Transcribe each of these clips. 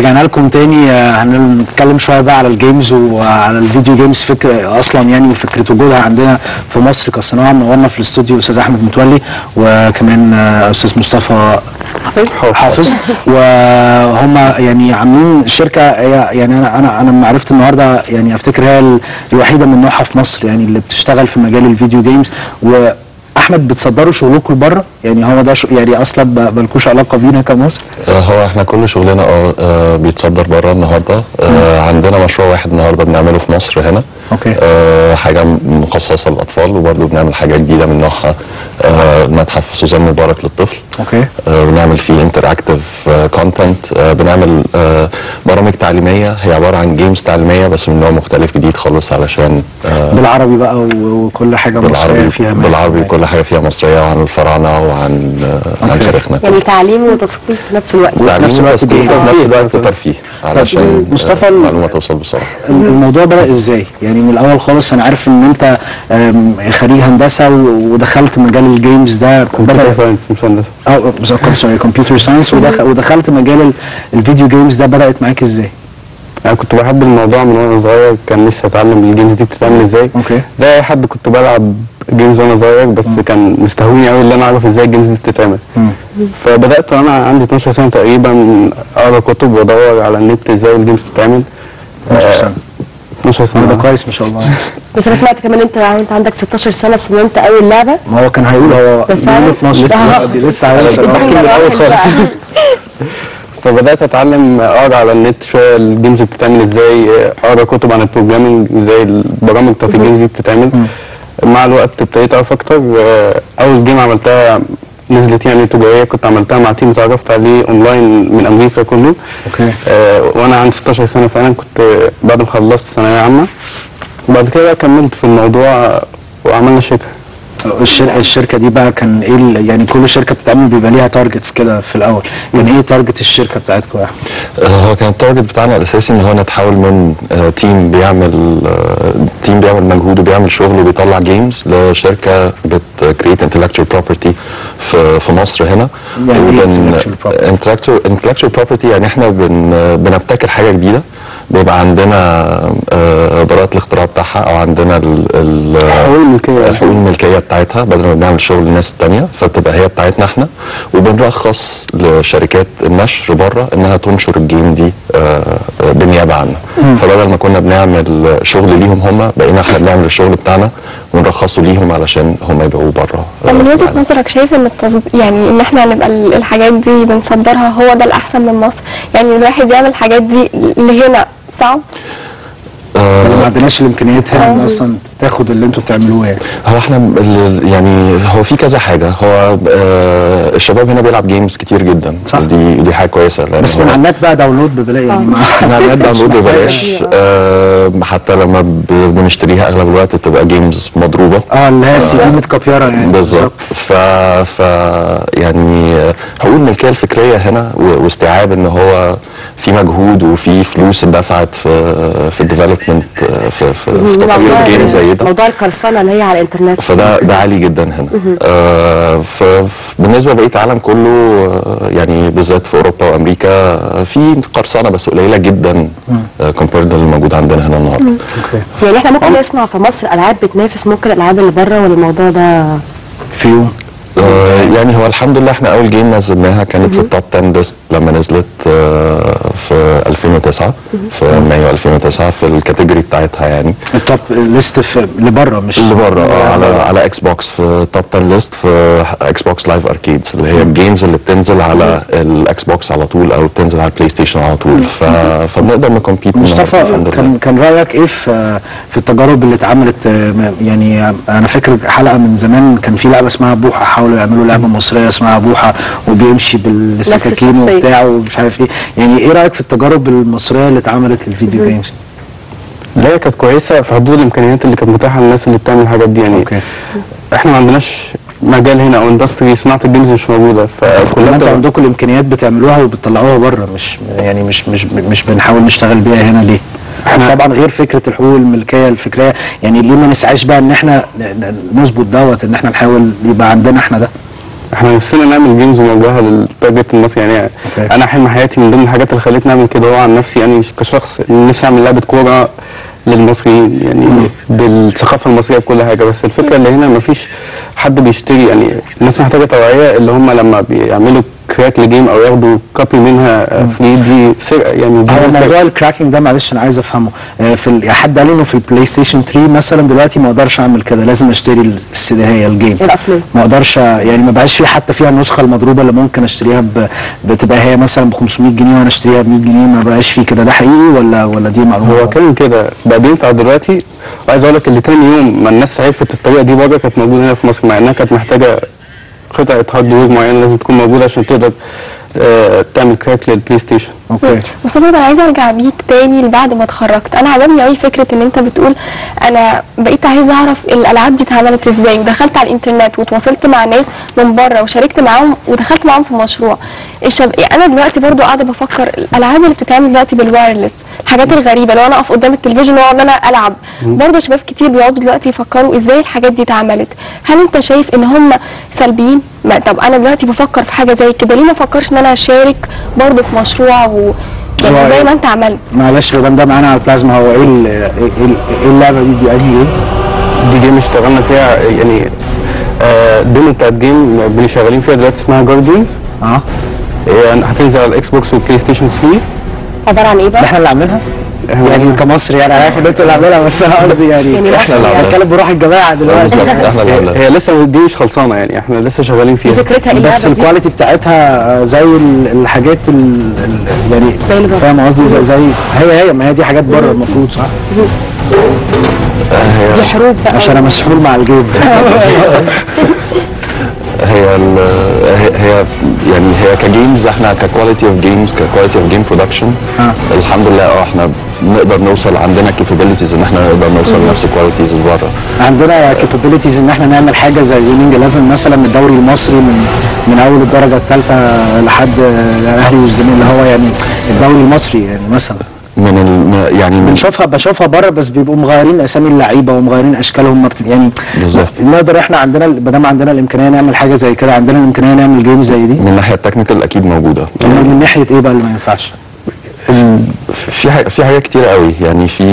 رجعنا لكم تاني آه، هنتكلم شويه بقى على الجيمز وعلى الفيديو جيمز فكره اصلا يعني وفكره وجودها عندنا في مصر كصناعه منورنا في الاستوديو استاذ احمد متولي وكمان آه، استاذ مصطفى حافظ وهم يعني عاملين شركه هي يعني انا انا انا لما عرفت النهارده يعني افتكر هي ال- الوحيده من نوعها في مصر يعني اللي بتشتغل في مجال الفيديو جيمز واحمد بتصدروا شغلكم لبره يعني هو ده شو يعني اصلا ب- مالكوش علاقه بينا كمصر آه، هو احنا كل شغلنا اه آه، بيتصدر بره النهارده آه، عندنا مشروع واحد النهارده بنعمله في مصر هنا أوكي. آه، حاجه مخصصه للاطفال وبرضه بنعمل حاجه جديده من نوعها آه، متحف سوزان مبارك للطفل اوكي آه، بنعمل فيه انتراكتيف كونتنت بنعمل آه، برامج تعليميه هي عباره عن جيمز تعليميه بس من نوع مختلف جديد خالص علشان آه، بالعربي بقى و- وكل حاجه مصريه بالعربي فيها بالعربي كل حاجه فيها مصريه وعن الفراعنه وعن آه، عن أوكي. تاريخنا يعني تعليم وتثقيف في نفس الوقت تعليم نفس الوقت وتثقيف ترفيه. وفي نفس الوقت ترفيه علشان مصطفى آه، ال- المعلومه توصل بسرعه الموضوع بدأ ازاي؟ يعني من الاول خالص انا عارف ان انت آم، خريج هندسه و- ودخلت مجال الجيمز ده كمبيوتر ساينس مش هندسه اه سوري كمبيوتر ساينس ودخلت مجال ال- الفيديو جيمز ده بدأت معاك ازاي؟ انا كنت بحب الموضوع من وانا صغير كان نفسي اتعلم الجيمز دي بتتعمل ازاي اوكي زي اي حد كنت بلعب جيمز وانا صغير بس كان مستهويني قوي اللي انا اعرف ازاي الجيمز دي بتتعمل مم. فبدات وانا عندي 12 سنه تقريبا اقرا كتب وادور على النت ازاي الجيمز بتتعمل 12 آه، سنه 12 ده سنه كويس ما شاء الله بس انا سمعت كمان انت انت عندك 16 سنه صممت اول لعبه ما هو كان هيقول هو ده فعلا؟ بيقول 12 ده- دلوقتي لسه هيوصل اديني احكي من الاول مراحل خالص بقى. فبدات اتعلم اقرا على النت شويه الجيمز بتتعمل ازاي اقرا كتب عن البروجرامنج ازاي البرامج بتاعت الجيمز دي بتتعمل مع الوقت ابتديت اعرف اكتر آه، اول جيم عملتها نزلت يعني تجاريه كنت عملتها مع تيم اتعرفت عليه اونلاين من امريكا كله اوكي آه، وانا عندي 16 سنه فعلا كنت آه، بعد ما خلصت ثانويه عامه وبعد كده بقى كملت في الموضوع آه، وعملنا شركه الشركه الشركه دي بقى كان ايه ال- يعني كل شركه بتتعمل بيبقى ليها تارجتس كده في الاول يعني ايه تارجت الشركه بتاعتكم يا احمد؟ آه، هو كان التارجت بتاعنا الاساسي ان هو نتحول من آه، تيم بيعمل آه، تيم بيعمل مجهود وبيعمل شغل وبيطلع جيمز لشركه بتكريت انتلكتشوال بروبرتي في في مصر هنا يعني إيه وبن- intellectual property؟ intellectual intellectual property يعني احنا بن بنبتكر حاجه جديده بيبقى عندنا آه، براءة الاختراع بتاعها او عندنا ال- ال- حقوق الملكيه الحقوق الملكيه بتاعتها بدل ما بنعمل شغل للناس التانية فبتبقى هي بتاعتنا احنا وبنرخص لشركات النشر بره انها تنشر الجيم دي آه، آه، بالنيابه عنا فبدل ما كنا بنعمل شغل ليهم هم بقينا احنا بنعمل الشغل بتاعنا ونرخصه ليهم علشان هم يبيعوه بره طب من وجهة نظرك شايف ان التصد... يعني ان احنا نبقى ال- الحاجات دي بنصدرها هو ده الاحسن من مصر يعني الواحد يعمل الحاجات دي لهنا صعب يعني ما عندناش الامكانيات هنا ان آه. اصلا تاخد اللي انتوا بتعملوه يعني هو احنا ال- ال- يعني هو في كذا حاجه هو آه، الشباب هنا بيلعب جيمز كتير جدا صح. دي دي حاجه كويسه لان بس هو- من على النت بقى داونلود ببلاش يعني ما احنا عملنا داونلود مش محتاجة. ببلاش آه حتى لما ب- بنشتريها اغلب الوقت بتبقى جيمز مضروبه اه اللي هي السي دي متكبيره يعني بالظبط ف... ف يعني حقوق الملكيه الفكريه هنا و... واستيعاب ان هو في مجهود وفي فلوس اتدفعت في في الديفلوبمنت في في, في تطوير موضوع- جيم زي ده موضوع القرصنه اللي هي على الانترنت فده ده عالي جدا هنا آه ف- بالنسبه لبقيه العالم كله آه، يعني بالذات في اوروبا وامريكا آه، في قرصنه بس قليله جدا كومبيرد للي موجود عندنا هنا النهارده اوكي يعني احنا ممكن نصنع في مصر العاب بتنافس ممكن الالعاب اللي بره ولا الموضوع ده في يوم آه، يعني هو الحمد لله احنا اول جيم نزلناها كانت في التوب 10 ليست لما نزلت آه، في 2009 في مايو 2009 في الكاتيجوري بتاعتها يعني التوب ليست في اللي بره مش اللي بره اه على على اكس بوكس في توب 10 ليست في اكس بوكس لايف اركيدز اللي هي الجيمز اللي بتنزل على الاكس بوكس على طول او بتنزل على البلاي ستيشن على طول ف... فبنقدر نكمبيت مصطفى الحمد كان لله كان رايك ايه في في التجارب اللي اتعملت آه، م- يعني انا فاكر حلقه من زمان كان في لعبه اسمها بوحه حاولوا يعملوا لعبه مصريه اسمها بوحه وبيمشي بالسكاكين الشخصية. وبتاع ومش عارف ايه يعني ايه رايك في التجارب المصريه اللي اتعملت للفيديو جيمز اللي هي كانت كويسه في حدود الامكانيات اللي كانت متاحه للناس اللي بتعمل الحاجات دي يعني اوكي احنا ما عندناش مجال هنا او اندستري صناعه الجيمز مش موجوده كلها فكلها انتوا بتبقى- عندكم الامكانيات بتعملوها وبتطلعوها بره مش يعني مش مش مش بنحاول نشتغل بيها هنا ليه؟ احنا- طبعا غير فكره الحقوق الملكيه الفكريه يعني ليه ما نسعاش بقى ان احنا ن- ن- نظبط دوت ان احنا نحاول يبقى عندنا احنا ده احنا نفسنا نعمل جيمز موجهه للتارجت المصري يعني أوكي. انا حلم حياتي من ضمن الحاجات اللي خلتني اعمل كده هو عن نفسي يعني كشخص نفسي اعمل لعبه كوره للمصريين يعني بالثقافه المصريه بكل حاجه بس الفكره اللي هنا مفيش حد بيشتري يعني الناس محتاجه توعيه اللي هم لما بيعملوا كراك لجيم او ياخدوا كوبي منها فري دي سرقه يعني دي هو سرقة. موضوع الكراكنج ده معلش انا عايز افهمه آه، في ال- حد قال لي انه في البلاي ستيشن 3 مثلا دلوقتي ما اقدرش اعمل كده لازم اشتري السيديهيه الجيم الأصلية. ما اقدرش يعني ما بقاش في حتى فيها النسخه المضروبه اللي ممكن اشتريها ب... بتبقى هي مثلا ب 500 جنيه وانا اشتريها ب 100 جنيه ما بقاش في كده ده حقيقي ولا ولا دي معلومه هو كان كده بقى بينفع دلوقتي وعايز اقول لك اللي تاني يوم ما الناس عرفت الطريقه دي بره كانت موجوده هنا في مصر مع انها كانت محتاجه قطعه هاردوير معينه لازم تكون موجوده عشان تقدر آه، تعمل كراك للبلاي ستيشن اوكي مصطفى انا عايزه ارجع بيك تاني لبعد ما اتخرجت انا عجبني قوي فكره ان انت بتقول انا بقيت عايزه اعرف الالعاب دي اتعملت ازاي ودخلت على الانترنت وتواصلت مع ناس من بره وشاركت معاهم ودخلت معاهم في مشروع الشب... انا دلوقتي برضو قاعده بفكر الالعاب اللي بتتعمل دلوقتي بالوايرلس الحاجات الغريبه لو انا اقف قدام التلفزيون واقعد انا العب برضه شباب كتير بيقعدوا دلوقتي يفكروا ازاي الحاجات دي اتعملت هل انت شايف ان هم سلبيين ما طب انا دلوقتي بفكر في حاجه زي كده ليه ما افكرش ان انا اشارك برضه في مشروع و... هو يعني زي إيه؟ ما انت عملت معلش مدام ده معانا على البلازما هو ايه ال- ايه إيه- إيه اللعبه دي دي انهي ايه؟ دي جيم اشتغلنا فيها يعني آه، ديمو بتاعت جيم بني شغالين فيها دلوقتي اسمها جاردينز اه هتنزل على الاكس بوكس والبلاي ستيشن 3 عباره عن ايه ده بقى؟ احنا اللي عاملينها؟ إحنا يعني كمصري يعني انا عارف ان انتوا اللي عاملينها بس انا قصدي يعني يعني احنا مصري اللي يعني. بنتكلم بروح الجماعه دلوقتي بالظبط احنا اللي هي, عاملينها. هي لسه دي مش خلصانه يعني احنا لسه شغالين دي فيها فكرتها ايه بس اللعبه دي؟ الكواليتي بتاعتها زي ال- الحاجات ال ال يعني زي اللي بره. فاهم قصدي زي, زي هي هي ما هي دي حاجات بره المفروض صح؟ دي حروب بقى عشان انا مسحول مع الجيم هي ال هي, هي يعني هي كجيمز احنا ككواليتي اوف جيمز ككواليتي اوف جيم برودكشن آه. الحمد لله اه احنا نقدر نوصل عندنا كابابيلتيز ان احنا نقدر نوصل لنفس الكواليتيز اللي بره عندنا كابابيلتيز ان احنا نعمل حاجه زي ويننج 11 مثلا من الدوري المصري من من اول الدرجه الثالثه لحد الاهلي والزمالك اللي هو يعني الدوري المصري يعني مثلا من ال يعني من بنشوفها بشوفها بره بس بيبقوا مغيرين اسامي اللعيبه ومغيرين اشكالهم ما بت... يعني بالظبط. نقدر احنا عندنا ما دام عندنا الامكانيه نعمل حاجه زي كده عندنا الامكانيه نعمل جيم زي دي من الناحيه التكنيكال اكيد موجوده يعني من ناحيه ايه بقى اللي ما ينفعش؟ في حاجة في حاجات كتيرة قوي يعني في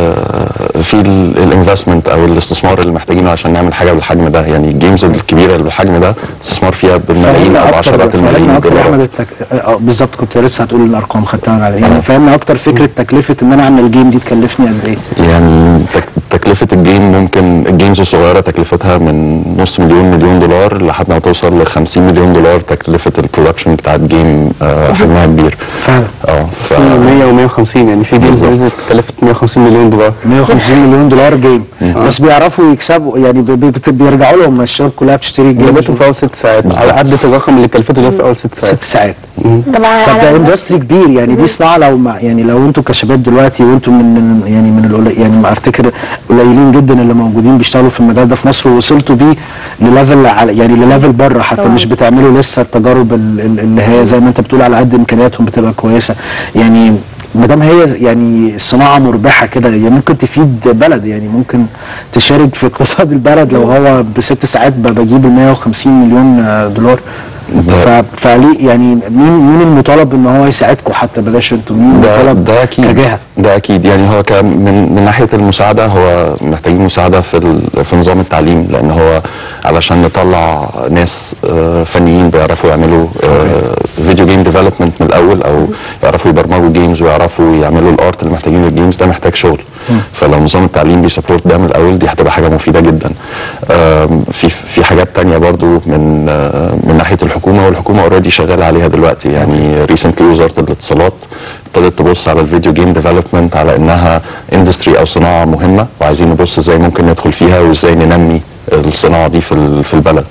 آه، في الانفستمنت او الاستثمار اللي محتاجينه عشان نعمل حاجه بالحجم ده يعني الجيمز الكبيره اللي بالحجم ده استثمار فيها بالملايين او بعشرات الملايين فهمنا اكتر يا احمد دولار التك... آه، بالظبط كنت لسه هتقول الارقام خدتها على يعني فهمنا اكتر فكره تكلفه ان انا اعمل جيم دي تكلفني قد ايه؟ يعني تك- تكلفة الجيم ممكن الجيمز الصغيرة تكلفتها من نص مليون مليون دولار لحد ما توصل ل 50 مليون دولار تكلفة البرودكشن بتاعت جيم آه، حجمها كبير فعلا اه ف في 100 و150 يعني في جيمز بالظبط. نزلت كلفت 150 مليون دولار 150 مليون دولار جيم بس بيعرفوا يكسبوا يعني بي- بي- بت- بيرجعوا لهم الشباب كلها بتشتري جيم جابتهم في اول ست ساعات بالظبط. على عدت الرقم اللي كلفته ده في اول ست ساعات ست ساعات طبعا طب ده على- اندستري كبير يعني دي صناعه لو ما يعني لو انتوا كشباب دلوقتي وانتوا من من- يعني من القليل يعني ما افتكر قليلين جدا اللي موجودين بيشتغلوا في المجال ده في مصر ووصلتوا بيه لليفل على يعني لليفل بره حتى طبعاً. مش بتعملوا لسه التجارب ال- ال- اللي هي زي ما انت بتقول على قد امكانياتهم بتبقى كويسه يعني ما دام هي يعني صناعه مربحه كده يعني ممكن تفيد بلد يعني ممكن تشارك في اقتصاد البلد لو هو بست ساعات ب- بجيب ال 150 مليون آه، دولار ده- ف- فليه يعني مين مين المطالب ان هو يساعدكم حتى بلاش انتوا مين ده المطالب ده اكيد كجهه ده اكيد يعني هو كان من من ناحيه المساعده هو محتاجين مساعده في ال- في نظام التعليم لان هو علشان نطلع ناس آه، فنيين بيعرفوا يعملوا فيديو جيم ديفلوبمنت من الاول او يعرفوا يبرمجوا جيمز ويعرفوا يعملوا الارت اللي محتاجينه الجيمز ده محتاج شغل فلو نظام التعليم بيسبورت ده من الاول دي هتبقى حاجه مفيده جدا آم، في في حاجات تانية برضو من آه، من ناحيه الحكومه والحكومه اوريدي شغاله عليها دلوقتي يعني ريسنتلي وزاره الاتصالات ابتدت تبص على الفيديو جيم ديفلوبمنت على انها اندستري او صناعه مهمه وعايزين نبص ازاي ممكن ندخل فيها وازاي ننمي الصناعه دي في ال- في البلد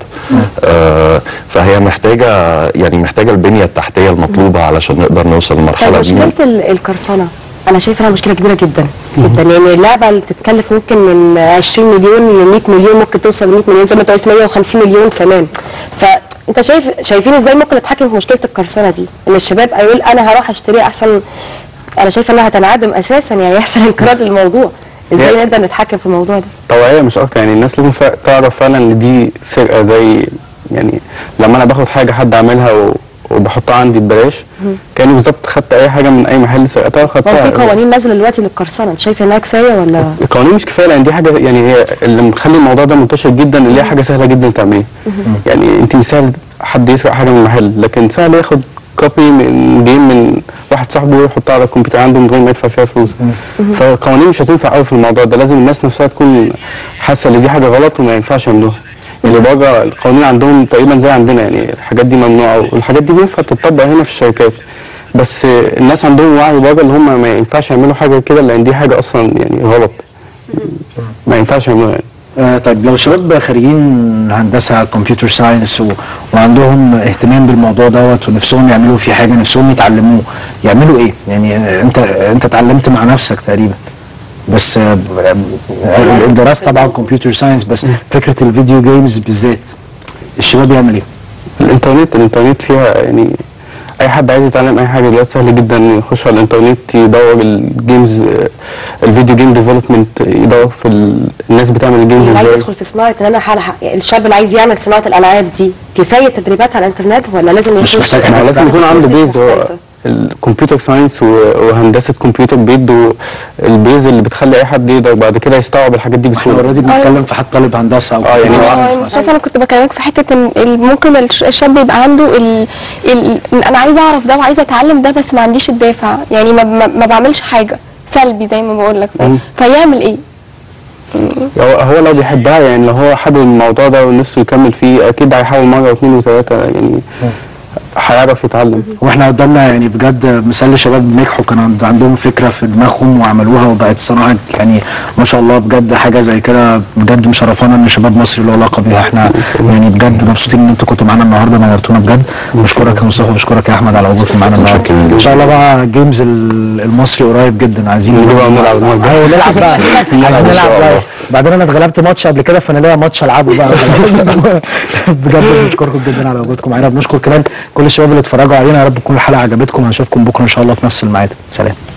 آه فهي محتاجه يعني محتاجه البنيه التحتيه المطلوبه علشان نقدر نوصل طيب للمرحله دي مشكله ال- القرصنه انا شايفه انها مشكله كبيره جدا جدا يعني اللعبه اللي تتكلف ممكن من 20 مليون ل 100 مليون ممكن توصل ل 100 مليون زي ما انت قلت 150 مليون كمان فانت شايف شايفين ازاي ممكن نتحكم في مشكله القرصنه دي ان الشباب يقول انا هروح اشتري احسن انا شايفه انها هتنعدم اساسا يعني يحصل انقراض للموضوع ازاي هي- نقدر نتحكم في الموضوع ده توعية مش اكتر يعني الناس لازم فا- تعرف فعلا ان دي سرقة زي يعني لما انا باخد حاجه حد عاملها و... وبحطها عندي ببلاش كاني بالظبط خدت اي حاجه من اي محل سرقتها هو وخدتها في قوانين نازله دلوقتي للقرصنه انت شايف انها كفايه ولا القوانين مش كفايه لان دي حاجه يعني هي اللي مخلي الموضوع ده منتشر جدا اللي هي حاجه سهله جدا تعمليها يعني انت مش سهل حد يسرق حاجه من محل لكن سهل ياخد كوبي من جيم من واحد صاحبه ويحطها على الكمبيوتر عنده من غير ما يدفع فيها فلوس فالقوانين مش هتنفع قوي في الموضوع ده لازم الناس نفسها تكون حاسه ان دي حاجه غلط وما ينفعش يعملوها اللي بره القوانين عندهم تقريبا زي عندنا يعني الحاجات دي ممنوعه والحاجات دي ينفع تطبق هنا في الشركات بس الناس عندهم وعي بره اللي هم ما ينفعش يعملوا حاجه كده لان دي حاجه اصلا يعني غلط ما ينفعش يعملوها يعني آه طيب لو شباب خريجين هندسه كمبيوتر ساينس و... وعندهم اهتمام بالموضوع دوت ونفسهم يعملوا فيه حاجه نفسهم يتعلموه يعملوا ايه؟ يعني آه، انت انت اتعلمت مع نفسك تقريبا بس آه، آه، الدراسه طبعا كمبيوتر ساينس بس فكره الفيديو جيمز بالذات الشباب يعمل ايه؟ الانترنت الانترنت فيها يعني اي حد عايز يتعلم اي حاجه دلوقتي سهل جدا يخش على الانترنت يدور الجيمز آه، الفيديو جيم ديفلوبمنت يدور في ال- الناس بتعمل الجيمز اللي عايز ازاي يدخل في صناعه ان انا حالة الشاب اللي عايز يعمل صناعه الالعاب دي كفايه تدريبات على الانترنت ولا لازم مش يخش محتاج ما هو لازم يكون عنده كورسات بيز هو مختلفة؟ الكمبيوتر ساينس و- وهندسه كمبيوتر بيدوا البيز اللي بتخلي اي حد يقدر بعد كده يستوعب الحاجات دي احنا بسهوله اوريدي بنتكلم في حد طالب هندسه او آه، يعني computer هو- science اه مثلا. مصطفى انا كنت بكلمك في حته ان ال- ممكن الش- الشاب يبقى عنده ال... ال... انا عايزه اعرف ده وعايزه اتعلم ده بس ما عنديش الدافع يعني ما, ما, ما بعملش حاجه سلبي زي ما بقول لك مم. فيعمل ايه؟ هو هو لو بيحبها يعني لو هو حابب الموضوع ده ونفسه يكمل فيه اكيد هيحاول مره واثنين وثلاثه يعني هيعرف يتعلم واحنا قدامنا يعني بجد مثال لشباب نجحوا كان عند- عندهم فكره في دماغهم وعملوها وبقت صناعه يعني ما شاء الله بجد حاجه زي كده بجد مشرفانا ان شباب مصر له علاقه بيها احنا يعني بجد مبسوطين ان انتوا كنتوا معانا النهارده نورتونا بجد بشكرك يا مصطفى وبشكرك يا احمد على وجودكم معانا النهارده متشكرين ان شاء الله بقى جيمز ال- المصري قريب جدا عايزين نجيب بقى نلعب المرة ايوه نلعب بقى عايزين إن شاء نلعب بقى الله. بعدين انا اتغلبت ماتش قبل كده فانا ليا ماتش العبه بقى بجد بنشكركم جدا على وجودكم معانا بنشكر كمان كل الشباب اللي اتفرجوا علينا يا رب تكون الحلقه عجبتكم هنشوفكم بكره ان شاء الله في نفس الميعاد سلام